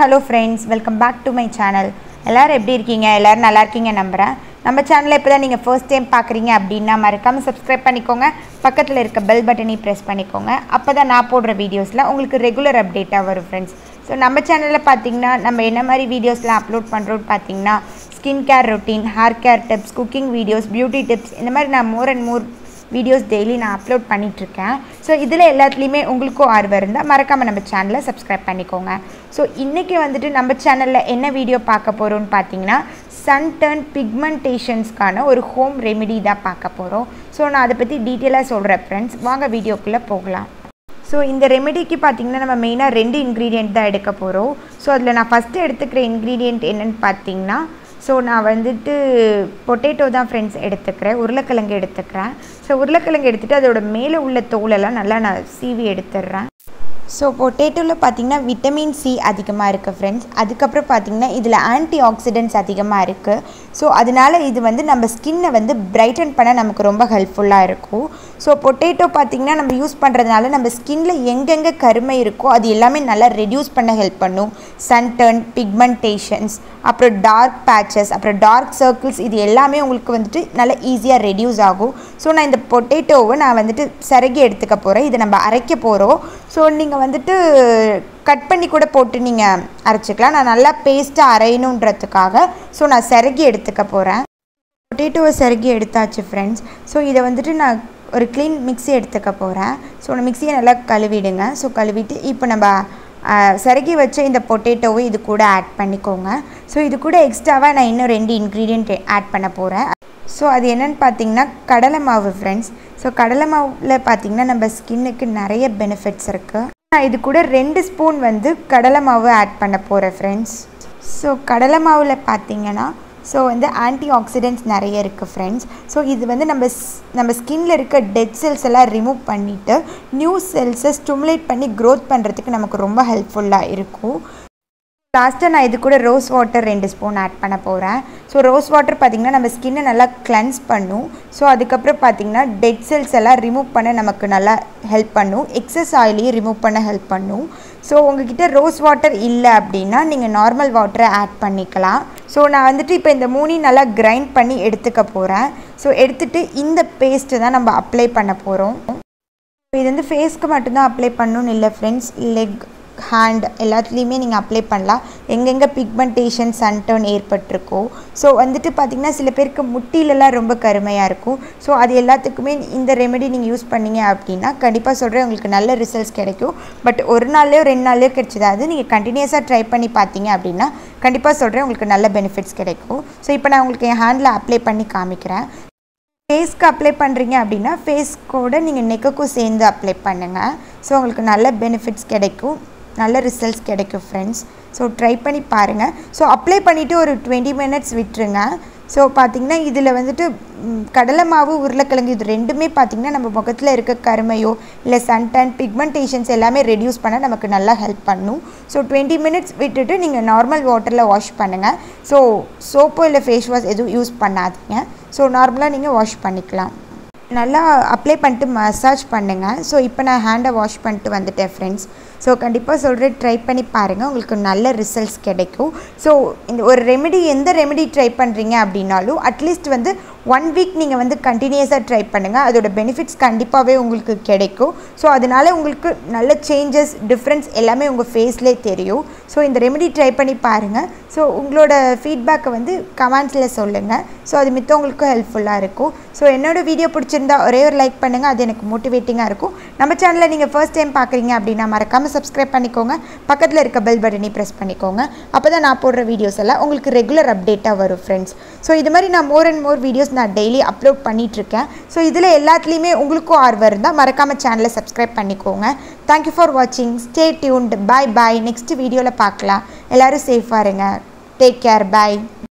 hello friends welcome back to my channel எல்லோரும் எப்படி இருக்கீங்க எல்லோரும் நல்லா இருக்கீங்க நம்புகிறேன் நம்ம சேனலை இப்போ தான் நீங்கள் ஃபர்ஸ்ட் டைம் பார்க்குறீங்க அப்படின்னா மறக்காமல் சப்ஸ்கிரைப் பண்ணிக்கோங்க பக்கத்தில் இருக்க பெல் பட்டனையும் ப்ரெஸ் பண்ணிக்கோங்க அப்போ தான் நான் போடுற வீடியோஸில் உங்களுக்கு ரெகுலர் அப்டேட்டாக வரும் ஃப்ரெண்ட்ஸ் ஸோ நம்ம சேனலில் பார்த்தீங்கன்னா நம்ம என்ன மாதிரி வீடியோஸ்லாம் அப்லோட் பண்ணுறோன்னு பார்த்தீங்கன்னா skin care routine hair care tips cooking videos beauty tips இந்த மாதிரி நான் more and more videos daily நான் அப்லோட் பண்ணிகிட்ருக்கேன் ஸோ இதில் எல்லாத்துலேயுமே உங்களுக்கும் ஆர்வம் இருந்தால் மறக்காமல் நம்ம சேனலை சப்ஸ்கிரைப் பண்ணிக்கோங்க ஸோ இன்றைக்கி வந்துட்டு நம்ம சேனலில் என்ன வீடியோ பார்க்க போகிறோம்னு பார்த்தீங்கன்னா சன் டர்ன் பிக்மெண்டேஷன்ஸ்க்கான ஒரு ஹோம் ரெமெடி தான் பார்க்க போகிறோம் ஸோ நான் அதை பற்றி டீட்டெயிலாக சொல்கிறேன் ஃப்ரெண்ட்ஸ் வாங்க வீடியோக்குள்ளே போகலாம் ஸோ இந்த ரெமெடிக்கு பார்த்திங்கன்னா நம்ம மெயினாக ரெண்டு இன்க்ரீடியண்ட் தான் எடுக்க போகிறோம் ஸோ அதில் நான் ஃபஸ்ட்டு எடுத்துக்கிற இன்க்ரீடியண்ட் என்னென்னு பார்த்தீங்கன்னா ஸோ நான் வந்துட்டு பொட்டேட்டோ தான் ஃப்ரெண்ட்ஸ் எடுத்துக்கிறேன் உருளைக்கிழங்கு எடுத்துக்கிறேன் ஸோ உருளைக்கிழங்கு எடுத்துகிட்டு அதோட மேலே உள்ள தோலெல்லாம் நல்லா நான் சீவி எடுத்துடுறேன் ஸோ பொட்டேட்டோவில் பார்த்திங்கன்னா விட்டமின் சி அதிகமாக இருக்குது ஃப்ரெண்ட்ஸ் அதுக்கப்புறம் பார்த்திங்கன்னா இதில் ஆன்டி ஆக்சிடென்ட்ஸ் அதிகமாக இருக்குது ஸோ அதனால் இது வந்து நம்ம ஸ்கின்னை வந்து பிரைட்டன் பண்ண நமக்கு ரொம்ப ஹெல்ப்ஃபுல்லாக இருக்கும் ஸோ பொட்டேட்டோ பார்த்திங்கன்னா நம்ம யூஸ் பண்ணுறதுனால நம்ம ஸ்கின்ல எங்கெங்கே கருமை இருக்கோ அது எல்லாமே நல்லா ரெடியூஸ் பண்ண ஹெல்ப் பண்ணும் சன்டர்ன் பிக்மெண்டேஷன்ஸ் அப்புறம் டார்க் பேச்சஸ் அப்புறம் டார்க் சர்க்கிள்ஸ் இது எல்லாமே உங்களுக்கு வந்துட்டு நல்லா ஈஸியாக ரெடியூஸ் ஆகும் ஸோ நான் இந்த பொட்டேட்டோவை நான் வந்துட்டு சிறகி எடுத்துக்க போகிறேன் இதை நம்ம அரைக்க போகிறோம் ஸோ நீங்கள் வந்துட்டு கட் பண்ணி கூட போட்டு நீங்கள் அரைச்சிக்கலாம் நான் நல்லா பேஸ்ட்டாக அரையணுன்றதுக்காக ஸோ நான் சிறகி எடுத்துக்க போகிறேன் பொட்டேட்டோவை சிறகி எடுத்தாச்சு ஃப்ரெண்ட்ஸ் ஸோ இதை வந்துட்டு நான் ஒரு க்ளீன் மிக்ஸி எடுத்துக்க போகிறேன் ஸோ அந்த மிக்ஸியை நல்லா கழுவிடுங்க ஸோ கழுவிட்டு இப்போ நம்ம சிறகி வச்ச இந்த பொட்டேட்டோவை இது கூட ஆட் பண்ணிக்கோங்க ஸோ இது கூட எக்ஸ்ட்ராவாக நான் இன்னும் ரெண்டு இன்க்ரீடியண்ட் ஆட் பண்ண போகிறேன் ஸோ அது என்னென்னு பார்த்தீங்கன்னா கடலை மாவு ஃப்ரெண்ட்ஸ் ஸோ கடலை மாவில் பார்த்தீங்கன்னா நம்ம ஸ்கின்னுக்கு நிறைய பெனிஃபிட்ஸ் இருக்குது நான் இது கூட ரெண்டு ஸ்பூன் வந்து கடலை மாவு ஆட் பண்ண போகிறேன் ஃப்ரெண்ட்ஸ் ஸோ கடலை மாவில் பார்த்தீங்கன்னா ஸோ வந்து ஆன்டி ஆக்சிடென்ட்ஸ் நிறைய இருக்குது ஃப்ரெண்ட்ஸ் ஸோ இது வந்து நம்ம நம்ம ஸ்கின்ல இருக்க டெட் செல்ஸ் எல்லாம் ரிமூவ் பண்ணிவிட்டு நியூ செல்ஸை ஸ்டிமுலேட் பண்ணி க்ரோத் பண்ணுறதுக்கு நமக்கு ரொம்ப ஹெல்ப்ஃபுல்லாக இருக்கும் லாஸ்ட்டாக நான் இது கூட ரோஸ் வாட்டர் ரெண்டு ஸ்பூன் ஆட் பண்ண போகிறேன் ஸோ ரோஸ் வாட்டர் பார்த்திங்கன்னா நம்ம ஸ்கின்னை நல்லா கிளென்ஸ் பண்ணும் ஸோ அதுக்கப்புறம் பார்த்திங்கன்னா டெட் செல்ஸ் எல்லாம் ரிமூவ் பண்ண நமக்கு நல்லா ஹெல்ப் பண்ணும் எக்ஸஸ் ஆயிலையும் ரிமூவ் பண்ண ஹெல்ப் பண்ணும் ஸோ உங்ககிட்ட ரோஸ் வாட்டர் இல்லை அப்படின்னா நீங்கள் நார்மல் வாட்டரை ஆட் பண்ணிக்கலாம் ஸோ நான் வந்துட்டு இப்போ இந்த மூணையும் நல்லா கிரைண்ட் பண்ணி எடுத்துக்க போகிறேன் ஸோ எடுத்துகிட்டு இந்த பேஸ்ட்டு தான் நம்ம அப்ளை பண்ண போகிறோம் இது வந்து ஃபேஸ்க்கு மட்டும்தான் அப்ளை பண்ணணும்னு இல்லை ஃப்ரெண்ட்ஸ் லெக் ஹேண்ட் எல்லாத்துலேயுமே நீங்கள் அப்ளை பண்ணலாம் எங்கெங்கே பிக்மெண்டேஷன் சன்டர்ன் ஏற்பட்டிருக்கோ ஸோ வந்துட்டு பார்த்திங்கன்னா சில பேருக்கு முட்டிலெலாம் ரொம்ப கருமையாக இருக்கும் ஸோ அது எல்லாத்துக்குமே இந்த ரெமெடி நீங்கள் யூஸ் பண்ணீங்க அப்படின்னா கண்டிப்பாக சொல்கிறேன் உங்களுக்கு நல்ல ரிசல்ட்ஸ் கிடைக்கும் பட் ஒரு நாள்லையோ ரெண்டு நாள்லையோ கிடைச்சதாவது நீங்கள் கண்டினியூஸாக ட்ரை பண்ணி பார்த்தீங்க அப்படின்னா கண்டிப்பாக சொல்கிறேன் உங்களுக்கு நல்ல பெனிஃபிட்ஸ் கிடைக்கும் ஸோ இப்போ நான் உங்களுக்கு என் ஹேண்டில் அப்ளை பண்ணி காமிக்கிறேன் ஃபேஸ்க்கு அப்ளை பண்ணுறீங்க அப்படின்னா ஃபேஸ்க்கோட நீங்கள் நெக்குக்கும் சேர்ந்து அப்ளை பண்ணுங்கள் ஸோ உங்களுக்கு நல்ல பெனிஃபிட்ஸ் கிடைக்கும் நல்ல ரிசல்ட்ஸ் கிடைக்கும் ஃப்ரெண்ட்ஸ் ஸோ ட்ரை பண்ணி பாருங்கள் ஸோ அப்ளை பண்ணிவிட்டு ஒரு டுவெண்ட்டி மினிட்ஸ் விட்டுருங்க ஸோ பார்த்திங்கன்னா இதில் வந்துட்டு கடலை மாவு உருளைக்கிழங்கு இது ரெண்டுமே பார்த்திங்கன்னா நம்ம முகத்தில் இருக்க கருமையோ இல்லை சன்டன் பிக்மெண்டேஷன்ஸ் எல்லாமே ரெடியூஸ் பண்ண நமக்கு நல்லா ஹெல்ப் பண்ணும் ஸோ டுவெண்ட்டி மினிட்ஸ் விட்டுட்டு நீங்கள் நார்மல் வாட்டரில் வாஷ் பண்ணுங்கள் ஸோ சோப்போ இல்லை ஃபேஸ் வாஷ் எதுவும் யூஸ் பண்ணாதீங்க ஸோ நார்மலாக நீங்கள் வாஷ் பண்ணிக்கலாம் நல்லா அப்ளை பண்ணிட்டு மசாஜ் பண்ணுங்கள் ஸோ இப்போ நான் ஹேண்டை வாஷ் பண்ணிட்டு வந்துட்டேன் ஃப்ரெண்ட்ஸ் ஸோ கண்டிப்பாக சொல்கிறேன் ட்ரை பண்ணி பாருங்கள் உங்களுக்கு நல்ல ரிசல்ட்ஸ் கிடைக்கும் ஸோ இந்த ஒரு ரெமெடி எந்த ரெமெடி ட்ரை பண்ணுறீங்க அப்படின்னாலும் அட்லீஸ்ட் வந்து ஒன் வீக் நீங்கள் வந்து கண்டினியூஸாக ட்ரை பண்ணுங்கள் அதோட பெனிஃபிட்ஸ் கண்டிப்பாகவே உங்களுக்கு கிடைக்கும் ஸோ அதனால் உங்களுக்கு நல்ல சேஞ்சஸ் டிஃப்ரென்ஸ் எல்லாமே உங்கள் ஃபேஸ்லேயே தெரியும் ஸோ இந்த ரெமெடி ட்ரை பண்ணி பாருங்கள் ஸோ உங்களோட ஃபீட்பேக்கை வந்து கமெண்ட்ஸில் சொல்லுங்கள் ஸோ அது மித்த உங்களுக்கு ஹெல்ப்ஃபுல்லாக இருக்கும் ஸோ என்னோடய வீடியோ பிடிச்சிருந்தா ஒரே ஒரு லைக் பண்ணுங்கள் அது எனக்கு மோட்டிவேட்டிங்காக இருக்கும் நம்ம சேனலில் நீங்கள் ஃபர்ஸ்ட் டைம் பார்க்குறீங்க அப்படின்னா மறக்காமல் சப்ஸ்கிரைப் பண்ணிக்கோங்க பக்கத்தில் இருக்க பெல் பட்டனை ப்ரெஸ் பண்ணிக்கோங்க அப்போ தான் நான் போடுற வீடியோஸ் எல்லாம் உங்களுக்கு ரெகுலர் அப்டேட்டாக வரும் ஃப்ரெண்ட்ஸ் ஸோ இது மாதிரி நான் மோர் அண்ட் மோர் வீடியோஸ் நான் டெய்லி அப்லோட் பண்ணிகிட்ருக்கேன் ஸோ இதில் எல்லாத்துலேயுமே உங்களுக்கும் ஆர்வம் இருந்தால் மறக்காமல் சேனலை சப்ஸ்கிரைப் பண்ணிக்கோங்க தேங்க்யூ ஃபார் வாட்சிங் stay tuned bye bye next வீடியோவில் பார்க்கலாம் எல்லோரும் சேஃபாக இருங்க டேக் கேர் பாய்